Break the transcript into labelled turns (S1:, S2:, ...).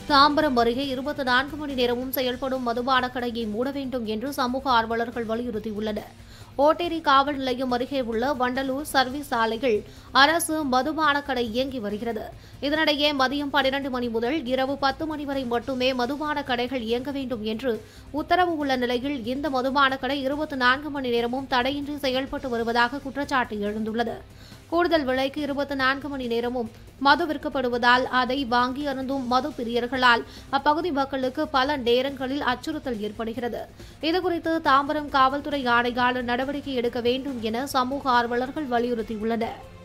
S1: தாம்பரம் அருகே இருபத்தி நான்கு மணி நேரமும் செயல்படும் மதுபான கடையை மூட வேண்டும் என்று சமூக ஆர்வலர்கள் வலியுறுத்தியுள்ளனர் ஓட்டேரி காவல் நிலையம் அருகே உள்ள வண்டலூர் சர்வீஸ் சாலையில் அரசு மதுபான கடை இயங்கி வருகிறது இதனிடையே மதியம் பன்னிரண்டு மணி முதல் இரவு பத்து மணி வரை மட்டுமே மதுபான கடைகள் இயங்க வேண்டும் என்று உத்தரவு உள்ள நிலையில் இந்த மதுபான கடை இருபத்தி நான்கு மணி நேரமும் தடையின்றி செயல்பட்டு வருவதாக குற்றச்சாட்டு எழுந்துள்ளது கூடுதல் விலைக்கு இருபத்தி நான்கு மணி நேரமும் மது விற்கப்படுவதால் அதை வாங்கி அருந்தும் மது பிரியர்களால் அப்பகுதி மக்களுக்கு பல நேரங்களில் அச்சுறுத்தல் ஏற்படுகிறது இதுகுறித்து தாம்பரம் காவல்துறை ஆணையாளர் நடவடிக்கை எடுக்க வேண்டும் என சமூக ஆர்வலர்கள் வலியுறுத்தியுள்ளனர்